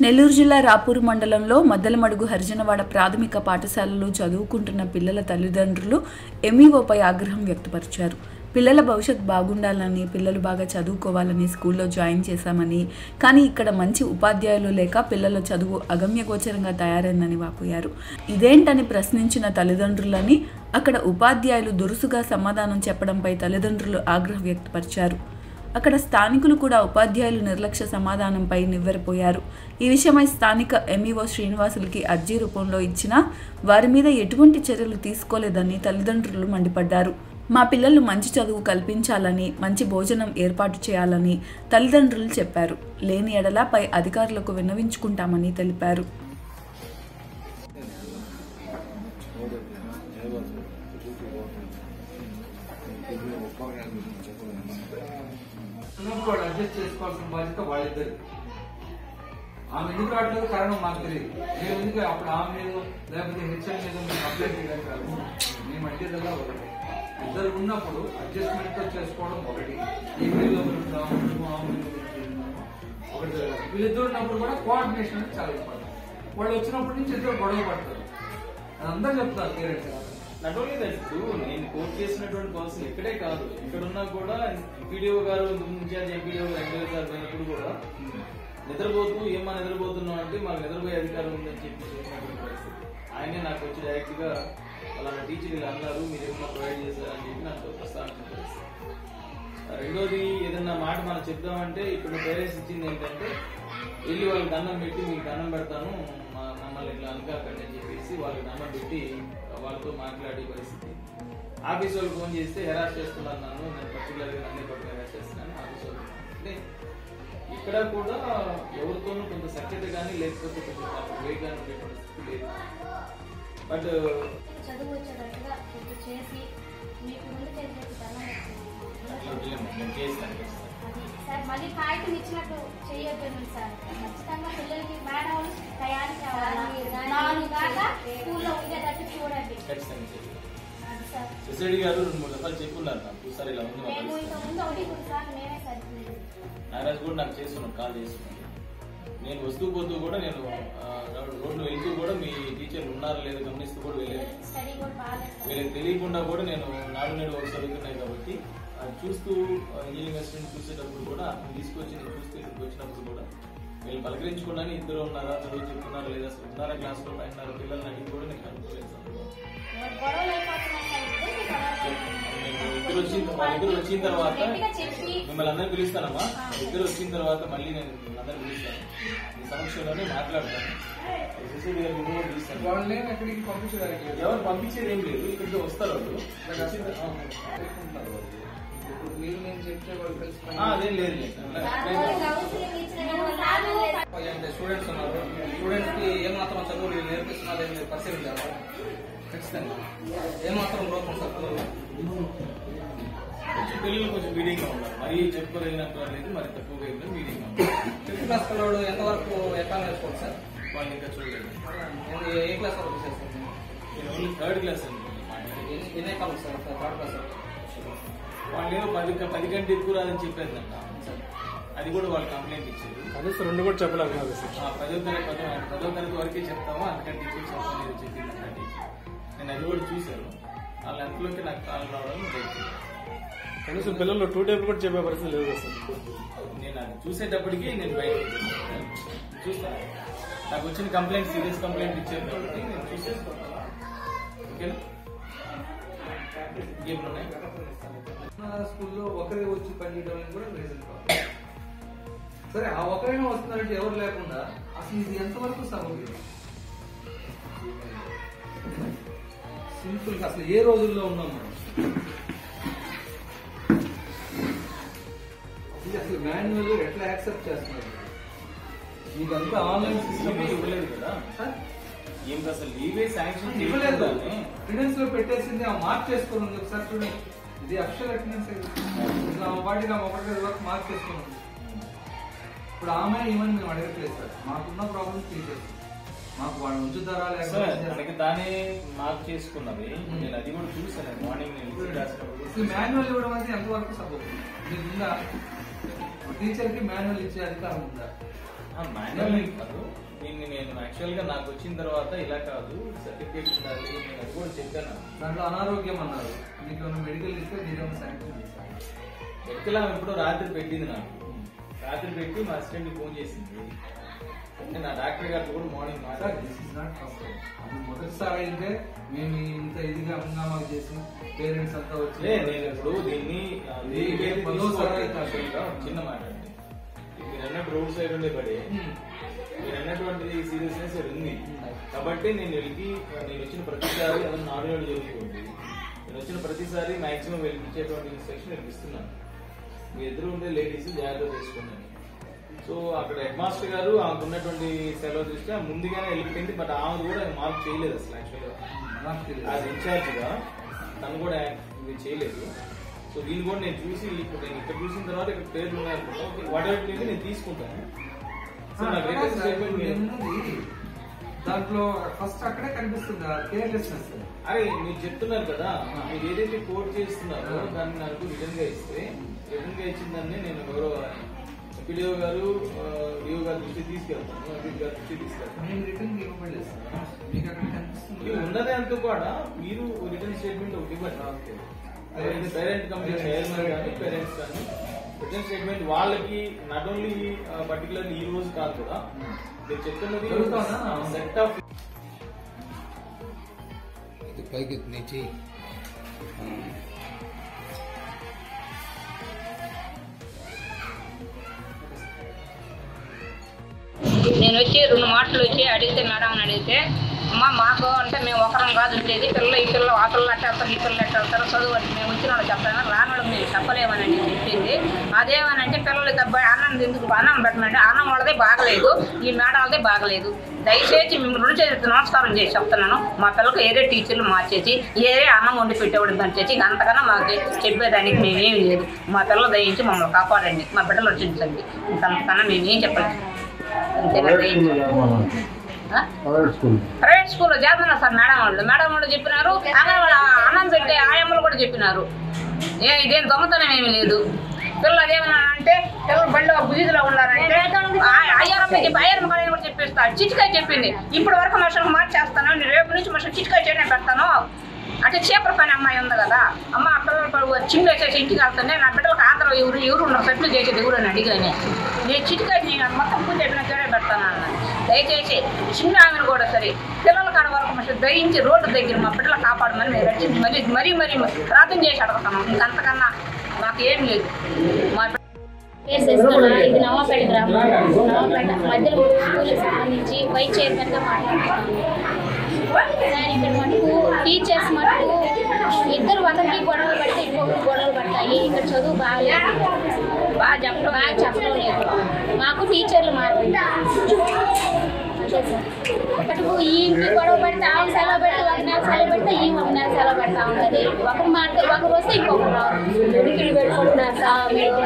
నెల్లూరు జిల్లా రాపూరు మండలంలో మద్దలమడుగు హరిజనవాడ ప్రాథమిక పాఠశాలలో చదువుకుంటున్న పిల్లల తల్లిదండ్రులు ఎంఈఓపై ఆగ్రహం వ్యక్తపరిచారు పిల్లల భవిష్యత్ బాగుండాలని పిల్లలు బాగా చదువుకోవాలని స్కూల్లో జాయిన్ చేశామని కానీ ఇక్కడ మంచి ఉపాధ్యాయులు లేక పిల్లల చదువు అగమ్యగోచరంగా తయారైందని వాపోయారు ఇదేంటని ప్రశ్నించిన తల్లిదండ్రులని అక్కడ ఉపాధ్యాయులు దురుసుగా సమాధానం చెప్పడంపై తల్లిదండ్రులు ఆగ్రహం వ్యక్తపరిచారు అక్కడ స్థానికులు కూడా ఉపాధ్యాయులు నిర్లక్ష్య సమాధానంపై నివ్వెరపోయారు ఈ విషయమై స్థానిక ఎంఈఓ శ్రీనివాసులకి అర్జీ రూపంలో ఇచ్చినా వారి మీద ఎటువంటి చర్యలు తీసుకోలేదని తల్లిదండ్రులు మండిపడ్డారు మా పిల్లలు మంచి చదువు కల్పించాలని మంచి భోజనం ఏర్పాటు చేయాలని తల్లిదండ్రులు చెప్పారు లేని ఎడల పై అధికారులకు విన్నవించుకుంటామని తెలిపారు ఉన్నప్పుడు వాళ్ళు అడ్జస్ట్ చేసుకోవాల్సిన బాధ్యత వాళ్ళిద్దరు ఆమె ఎందుకు రావట్లేదు కారణం మాకు తెలియదు మేము ఎందుకు అప్పుడు ఆమె మీద లేకపోతే హెచ్ఎం మీద మేము కంప్లైంట్ చేయడానికి కాదు మేము అడ్డేదల్లా ఒకటి ఇద్దరు ఉన్నప్పుడు అడ్జస్ట్మెంట్ తో చేసుకోవడం ఒకటి ఈ వీళ్ళు ఒకరు ఉందాము, నువ్వు ఆమె మీద ఒకరు ఉందాము. ఒకటి జరగాలి. వీళ్ళిద్దరు ఉన్నప్పుడు కూడా కోఆర్డినేషన్ అనేది చాలా ఇంపార్టెంట్ వాళ్ళు వచ్చినప్పటి నుంచి ఇద్దరు గొడవ పడతారు అది అందరూ చెప్తారు పేరెంట్స్ నాట్ ఓన్లీ దట్ ఇప్పుడు నేను కోట్ చేసినటువంటి కౌన్సిల్ ఇక్కడే కాదు ఇక్కడ ఉన్నా కూడా ఎంపీడీఓ గారు ఇన్ఛార్జ్ ఎంపీడీఓ ఎంపీడీఓ గారు పోయినప్పుడు కూడా నిద్రపోతూ ఏమా నిద్రపోతున్నావు అంటే మాకు నిద్రపోయే అధికారం ఉందని చెప్పి చెప్పినటువంటి పరిస్థితి ఆయనే నాకు వచ్చి డైరెక్ట్ గా వాళ్ళ టీచర్ ఇలా అన్నారు మీరు ఏమన్నా ప్రొవైడ్ చేశారని చెప్పి నాకు ప్రస్తావించిన పరిస్థితి రెండోది ఏదన్నా మాట మనం చెప్దామంటే ఇప్పుడు పేరెంట్స్ ఇచ్చింది ఏంటంటే వెళ్ళి వాళ్ళకి దండం పెట్టి మీకు దండం పెడతాను మా- మమ్మల్ని ఇట్లా అనుకాకండి అని చెప్పేసి వాళ్ళకి దండం పెట్టి వాళ్ళతో మాట్లాడే పరిస్థితి ఆఫీస్ వాళ్ళు ఫోన్ చేస్తే హెరాస్ చేస్తున్నాను నన్ను నేను పర్టికులర్గా నన్నే పట్టుకుని హెరాస్ చేస్తున్నాను ఆఫీస్ వాళ్ళు అంటే ఇక్కడ కూడా ఎవరితోనూ కొంత సఖ్యత కానీ లేకపోతే కొంచెం వేగ్ కానీ ఉండే పరిస్థితి లేదు బట్ చదువు వచ్చేటట్టుగా కొంచెం చేసి మీకు ముందు చేసి దండం అట్లా పెట్టుకున్నాను. వదిలేము. నేను చేస్తాను అది సార్ మళ్ళీ కాగితం ఇచ్చినట్టు చేయొద్దు సార్ ఖచ్చితంగా పిల్లలకి మేడం వాళ్ళు తయారు కావాలి నాలుగు దాకా స్కూల్లో ఉండేటట్టు చూడండి ఖచ్చితంగా చేస్తాను అది సార్ సిసిడి గారు రెండు మూడు దఫాలు చెప్పున్నారు నాకు సార్ ఇలా ఉంది మా మేము పరిస్థితి ఇంత ముందు ఒకటి ఇప్పుడు సార్ మేమే సార్ నాగరాజు కూడా నాకు చేస్తున్నాను కాల్ చేస్తున్నాను నేను వస్తూ పోతూ కూడా నేను ఆ, రోడ్లు వెళ్తూ కూడా మీ టీచర్లు ఉన్నారా లేదా గమనిస్తూ కూడా వెళ్ళాను స్టడీ కూడా బాగాలేదు సార్ వీళ్ళకి తెలియకుండా కూడా నేను నాడు నేడు వర్క్స్ జరుగుతున్నాయి కాబట్టి అది చూస్తూ ఆ, ఇంజనీరింగ్ అసిస్టెంట్ చూసేటప్పుడు కూడా అతను తీసుకొచ్చి నేను చూస్తూ ఇక్కడికి వచ్చినప్పుడు కూడా వీళ్ళు పలకరించుకున్నాను ఇద్దరు ఉన్నారా చదువు చెప్తున్నారా లేదా అసలు ఉన్నారా క్లాస్ లో పైన పిల్లల్ని అడిగి కూడా నేను కనుక్కోలేదు ఎవరు గొడవలు అయిపోతున్నాయి సార్ ఇద్దరికి ఇద్దరు వచ్చిన వాళ్ళ ఇద్దరు వచ్చిన తర్వాత గట్టిగా చెప్పి మిమ్మల్ని అందరిని పిలుస్తానమ్మా ఇద్దరు వచ్చిన తర్వాత మళ్ళీ నేను మిమ్మల్ని అందరిని పిలుస్తాను ఈ సమక్షంలోనే మాట్లాడతాను ఎస్ఎస్సీ గారికి కూడా పిలుస్తాను వాళ్ళని ఎక్కడికి పంపించడానికి లేదు. ఎవరు పంపించేది ఏం లేదు ఇక్కడికి వస్తారు వాళ్ళు వచ్చిన తర్వాత- ఉంటారు వాళ్ళు. ఇప్పుడు మీరు నేను చెప్తే వాళ్ళు తెలుసుకొని ఆ, అదేం లేదు లేదు. కౌన్సిలింగ్ ఇచ్చిన సార్లు అంటే స్టూడెంట్స్ ఉన్నారు స్టూడెంట్స్ కి ఏమాత్రం చదువు వీళ్ళు నేర్పిస్తున్నారు ఏం లేదు పరిశీలించారు ఖచ్చితంగా ఏమాత్రం లోపం తక్కువ కొంచెం పిల్లలు కొంచెం మీడియంగా ఉన్నారు మరీ చెప్పుకోలేనంత అనేది మరి తక్కువగా అయితే మీడియంగా ఉన్నారు ఫిఫ్త్ క్లాస్ పిల్లవాడు ఎంతవరకు ఎట్లా నేర్చుకోవచ్చు సార్ వాళ్ళు ఇంకా చూడలేదు ఏ- ఏ క్లాస్ వరకు చేస్తారు నేను ఓన్లీ థర్డ్ క్లాస్ అనుకుంటున్నాను ఎన్ని ఎన్ని కాలం సార్ థర్డ్ క్లాస్ వాళ్ళు ఏదో పది పది గంటలు ఎక్కువ రాదని చెప్పేదంట అది కూడా వాళ్ళు కంప్లైంట్ ఇచ్చారు కనీసం రెండు కూడా చెప్పలేదు కాదు సార్ ఆ, పదో తరగతి పదో పదో తరగతి వరకే చెప్తాము అందుకంటే ఎక్కువ చెప్పలేదు చెప్పింది అన్న టీచర్ నేను అది కూడా చూశాను ఆ లెంత్లోకి నాకు కాల్ రావడం జరిగింది కనీసం పిల్లలు టూ టైప్ కూడా చెప్పే పరిస్థితి లేదు కదా సార్ నేను అది చూసేటప్పటికి నేను బయట చూస్తాను నాకు వచ్చిన కంప్లైంట్ సీరియస్ కంప్లైంట్ ఇచ్చారు కాబట్టి నేను చూసేసుకుంటాను ఓకేనా ఇంకేమైనా ఉన్నాయి స్కూల్లో ఒకరే వచ్చి పనిచేయడం అనేది కూడా రీజన్ కాదు సరే ఆ ఒకరైనా వస్తున్నారంటే ఎవరు లేకుండా అసలు ఇది ఎంతవరకు సౌకర్యం సింపుల్ గా అసలు ఏ రోజుల్లో ఉన్నాం మనం ఇది అసలు మాన్యువల్ ఎట్లా యాక్సెప్ట్ చేస్తున్నారు ఇదంతా ఆన్లైన్ సిస్టమ్ లీవే ఇవ్వలేదు కదా ఏం అసలు లీవే శాంక్షన్ ఇవ్వలేదు చేయలేదు అటెండెన్స్ లో పెట్టేసింది ఆ మార్క్ చేసుకుని ఉంది ఒకసారి చూడండి ఇది అక్షర అటెండెన్స్ ఇట్లా ఆమె పాటికి ఆమె ఒకటి వరకు మార్క్ చేసుకుని ఉంది ఇప్పుడు ఆమె ఏమని మేము అడగట్లేదు సార్ మాకున్న ప్రాబ్లమ్స్ తీసేసి మాకు వాళ్ళు ఉంచుతారా సార్ లేకపోతే మనకి దాన్ని మార్క్ చేసుకున్నది నేను అది కూడా చూసాను మార్నింగ్ నేను విజిట్ రాసినప్పుడు అసలు మాన్యువల్ ఇవ్వడం అనేది ఎంతవరకు సపోర్ట్ మీకు ఉందా టీచర్ కి మాన్యువల్ ఇచ్చే అధికారం ఉందా మాన్యువల్ ఏం కాదు దీన్ని నేను యాక్చువల్ గా నాకు వచ్చిన తర్వాత ఇలా కాదు సర్టిఫికేట్ ఉండాలి నేను అది కూడా చెప్పాను దాంట్లో అనారోగ్యం అన్నారు మీకు ఏమైనా మెడికల్ ఇస్తే మీరేమో శాంక్షన్ చేస్తారు మెడికల్ ఆమె ఎప్పుడో రాత్రి పెట్టింది నాకు రాత్రి పెట్టి మా అసిస్టెంట్ ఫోన్ చేసింది అంటే నా డాక్టర్ గారితో కూడా మార్నింగ్ సార్ మాట్లాడి దిస్ ఇస్ నాట్ ఫస్ట్ అది మొదటిసారి అయితే మేము ఇంత ఇదిగా హంగామా చేసి పేరెంట్స్ అంతా వచ్చి లే నేను ఇప్పుడు దీన్ని ఆ, ఇది దీనికి పదోసారి తీసుకోవాలి. కాదు. యాక్చువల్గా ఒక చిన్న మాట అండి మీరు అన్నట్టు రోడ్ సైడ్ ఉండే పడే Hmm. మీరు అన్నటువంటి సీరియస్నెస్ ఉంది కాబట్టి నేను వెళ్ళి నేను వచ్చిన ప్రతిసారి అదే నాలుగు ఏళ్ళు జరుగుతుంది నేను వచ్చిన ప్రతిసారి మాక్సిమం వెళ్ళిపించేటువంటి ఇన్స్ట్రక్షన్ నేను ఇస్తున్నాను మీ ఎదురు ఉండే లేడీస్ జాగ్రత్త చేసుకోండి సో అక్కడ హెడ్ మాస్టర్ గారు ఆమెకు ఉన్నటువంటి సెలవు దృష్ట్యా ముందుగానే వెళ్ళిపోయింది బట్ ఆమె కూడా మార్క్ చేయలేదు అసలు యాక్చువల్గా నాకు తెలియదు. యాజ్ ఇన్ఛార్జ్ గా తను కూడా ఇది చేయలేదు సో దీన్ని కూడా నేను చూసి ఇప్పుడు నేను ఇక్కడ చూసిన తర్వాత ఇక్కడ పేర్లు ఉన్నాయనుకుంటా ఓకే వాట్ ఎవర్ ఇది నేను తీసుకుంటాను సో ఆ, నా అక్కడ గ్రేటెస్ట్ సార్ స్టేట్మెంట్ ఇప్పుడు ఉన్నది దాంట్లో ఫస్ట్ అక్కడే కనిపిస్తుంది కేర్లెస్నెస్ అరే మీరు చెప్తున్నారు కదా మీరు ఏదైతే కోడ్ చేస్తున్నారో దాన్ని నాకు రిటర్న్ గా ఇస్తే రిటర్న్ గా ఇచ్చిన దాన్ని నేను గౌరవ పిడిఓ గారు డిఓ గారి దృష్టి తీసుకెళ్తాను అజిత్ గారి దృష్టి తీసుకెళ్తాను మేము రిటర్న్ ఇవ్వబడలేదు సార్ మీకు అక్కడ కనిపిస్తుంది ఇది ఉన్నదే అంటూ కూడా మీరు రిటర్న్ స్టేట్మెంట్ ఒకటి ఇవ్వండి అదే పేరెంట్ కమిటీ చైర్మన్ కానీ పేరెంట్స్ కానీ రిటర్న్ స్టేట్మెంట్ వాళ్ళకి నాట్ ఓన్లీ పర్టికులర్ ఈ రోజు కాదు కూడా మీరు చెప్తున్నది జరుగుతోందా? సెట్ ఆఫ్ ఇది పైకి నీ చెయ్యి నేను వచ్చి రెండు మాటలు వచ్చి అడిగితే మేడం అని అడిగితే అమ్మ మాకు అంటే మేము ఒకరం కాదు ఉండేది పిల్లలు ఈ పిల్లలు ఆ పిల్లలు అట్ట వెళ్తారు ఈ పిల్లలు ఎట్ట వెళ్తారు చదువు అంటే మేము వచ్చిన వాళ్ళు చెప్తాను రాని వాళ్ళకి మేము చెప్పలేమని అని చెప్పింది అదేమనంటే పిల్లలకి అబ్బాయి అన్నం ఎందుకు అన్నం పెట్టమంటే అన్నం వాళ్ళదే బాగలేదు ఈ మేడం వాళ్ళదే బాగలేదు దయచేసి మిమ్మల్ని రెండు చేసి నమస్కారం చేసి చెప్తున్నాను మా పిల్లలకు ఏరే టీచర్లు మార్చేసి ఏరే అన్నం వండి పెట్టేవాడు మార్చేసి అంతకన్నా మాకు చెప్పేదానికి మేమేమి లేదు మా పిల్లలు దయించి మమ్మల్ని కాపాడండి మా బిడ్డలు రక్షించండి ఇంకంతకన్నా మేమేం చెప్పలేదు అంతేనా దయించి ఆ? ప్రైవేట్ స్కూల్లో చేస్తున్నారు సార్ మేడం వాళ్ళు మేడం వాళ్ళు చెప్పినారు అంగన్వాడి అన్నం పెట్టే ఆయమ్మలు కూడా చెప్పినారు ఏ ఇదేం దొంగతనం ఏమీ లేదు పిల్లలు అదేమన్నా అంటే పిల్లలు బండిలో బుజిలో ఉన్నారంటే ఆ- అయ్యారమ్మ చెప్పి అయ్యారమ్మ కాలేజ్ కూడా చెప్పేస్తా చిటికాయ చెప్పింది ఇప్పటి వరకు మనుషులకు మార్చేస్తాను నేను రేపు నుంచి మనుషులు చిటికాయ చేయడం పెడతాను అంటే చీపర పని అమ్మాయి ఉంది కదా అమ్మ ఆ పిల్లలు చింగ్ వేసేసి ఇంటికి వెళ్తుంటే నా బిడ్డలకు ఆంధ్ర ఎవరు ఎవరు ఉన్నారు సెటిల్ చేసేది ఎవరు అని అడిగాను నేను చిటికాయ నేను మొత్తం పూజ చెప్పిన కేడే పెడతాను అన్నాను దయచేసి చిన్న ఆమెను కూడా సరే పిల్లల కాడ వరకు మనుషులు దయించి రోడ్డు దగ్గర మా బిడ్డలు కాపాడమని మేము రక్షించి మరీ మరీ మరీ ప్రార్థన చేసి అడుగుతున్నాం ఇంకంతకన్నా మాకు ఏం లేదు మా బిడ్డ పేరు శశికళ ఇది నవాపేట గ్రామం నవాపేట మధ్యలో స్కూల్కి సంబంధించి వైస్ చైర్మన్గా మాట్లాడుతున్నాను సార్ ఇక్కడ మటుకు టీచర్స్ మటుకు ఇద్దరు ఒకరికి గొడవలు పడితే ఇంకొకరికి గొడవలు పడతాయి ఇక్కడ చదువు బాగలేదు బాగా చెప్పడం బాగా చెప్పడం లేదు మాకు టీచర్లు మాత్రమే అంతే సార్ మటుకు ఈ ఇంటికి గొడవ పెడితే ఆమె సెలవు పెడితే ఒక నెల సెలవు పెడితే ఈ ఒక నెల సెలవు పెడతా ఉంటుంది ఒకరు మాట ఒకరు వస్తే ఇంకొకరు రారు ఉడికిలు పెట్టుకుంటున్నారు సార్ మీరు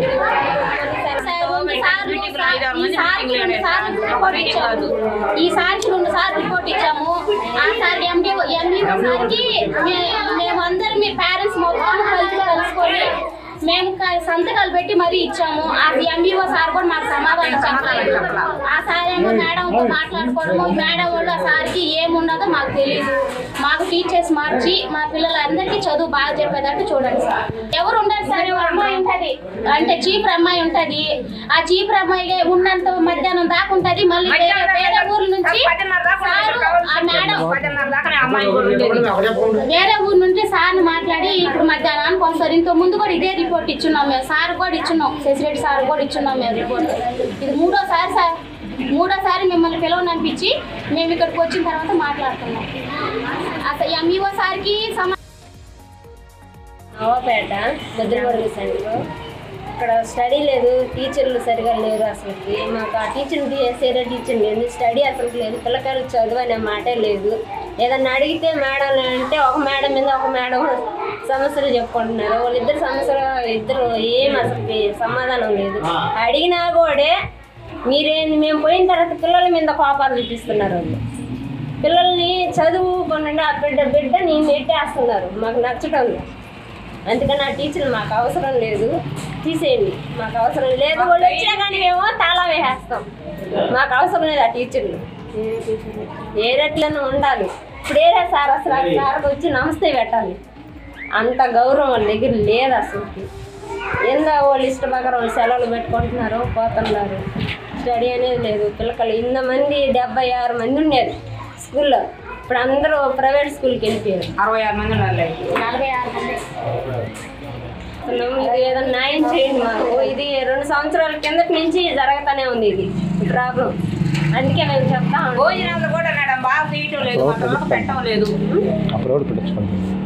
ఈ సార్కి రెండు సార్లు రిపోర్ట్ ఇచ్చాము ఆ సార్ ఎండి ఎండి సార్కి మే- మేమందరం మీ పేరెంట్స్ మొత్తం కలిసి కలుసుకొని మేము క- సంతకాలు పెట్టి మరీ ఇచ్చాము ఆ ఎంబీఓ సార్ కూడా మాకు సమాధానం చెప్పలేదు ఆ సార్ ఏమో మేడంతో మాట్లాడుకోవడము మేడం వాళ్ళు ఆ సార్కి ఏమున్నదో మాకు తెలియదు మాకు టీచర్స్ మార్చి మా పిల్లలందరికీ చదువు బాగా చెప్పేటట్టు చూడండి సార్ ఎవరు ఉండరు సార్ ఒక అమ్మాయి ఉంటది అంటే చీప్ అమ్మాయి ఉంటది ఆ చీప్ అమ్మాయి ఉన్నంత మధ్యాహ్నం దాకా ఉంటది మళ్ళీ వేరే వేరే ఊర్ల నుంచి సారు ఆ మేడం పదిన్నర దాకా అమ్మాయి కూడా ఉండేది వేరే ఊరు నుంచి సార్ని మాట్లాడి ఇప్పుడు మధ్యాహ్నానికి వస్తారు ఇంత ముందు కూడా ఇదే రిపోర్ట్ ఇచ్చున్నాం మేము సార్ కూడా ఇచ్చున్నాం శశిరెడ్డి సార్ కూడా ఇచ్చున్నాం మేము రిపోర్ట్ ఇది మూడోసారి సార్ మూడోసారి మిమ్మల్ని పిలవననిపించి మేము ఇక్కడికి వచ్చిన తర్వాత మాట్లాడుతున్నాం అసలు ఎంఈఓ సార్కి సమా నవాపేట ముద్రపడుగు సెంటర్ ఇక్కడ స్టడీ లేదు టీచర్లు సరిగా లేరు అసలుకి మాకు ఆ టీచర్ని చేసేదే టీచర్ లేదు స్టడీ అసలు లేదు పిల్లకాయలు చదువు అనే మాటే లేదు ఏదన్నా అడిగితే మేడం అంటే ఒక మేడం మీద ఒక మేడం సమస్యలు చెప్పుకుంటున్నారు వాళ్ళిద్దరు సమస్యలు ఇద్దరు ఏం అసలు సమాధానం లేదు అడిగినా కూడా మీరేంది మేము పోయిన తర్వాత పిల్లల మీద కోపాలు చూపిస్తున్నారు వాళ్ళు పిల్లల్ని చదువుకోనండి ఆ బిడ్డ బిడ్డని నెట్టేస్తున్నారు మాకు నచ్చటం లేదు అందుకని ఆ టీచర్ మాకు అవసరం లేదు తీసేయండి మాకు అవసరం లేదు వాళ్ళు వచ్చినా కానీ మేము తాళం వేసేస్తాం మాకు అవసరం లేదు ఆ టీచర్లు ఏ రెట్లను ఉండాలి ఇప్పుడు ఏరే సార్ అసలు ఆ సార్కి వచ్చి నమస్తే పెట్టాలి అంత గౌరవం వాళ్ళ దగ్గర లేదు అసలుకి ఏందో వాళ్ళు ఇష్ట ప్రకారం వాళ్ళు సెలవులు పెట్టుకుంటున్నారు పోతున్నారు స్టడీ అనేది లేదు పిల్లకలు ఇంతమంది డెబ్బై ఆరు మంది ఉండేది స్కూల్లో ఇప్పుడు అందరూ ప్రైవేట్ స్కూల్కి వెళ్ళిపోయారు అరవై ఆరు మంది ఉన్నారు నలభై ఆరు మంది అసలు ఇది ఏదైనా న్యాయం చేయండి మాకు ఇది రెండు సంవత్సరాల కిందటి నుంచి జరుగుతూనే ఉంది ఇది ప్రాబ్లం అందుకే మేము చెప్తా ఉన్నాం. భోజనాలు కూడా మేడం బాగా తీయటం లేదు మా పిల్లలకు పెట్టడం లేదు అప్పుడు పెట్టించుకోండి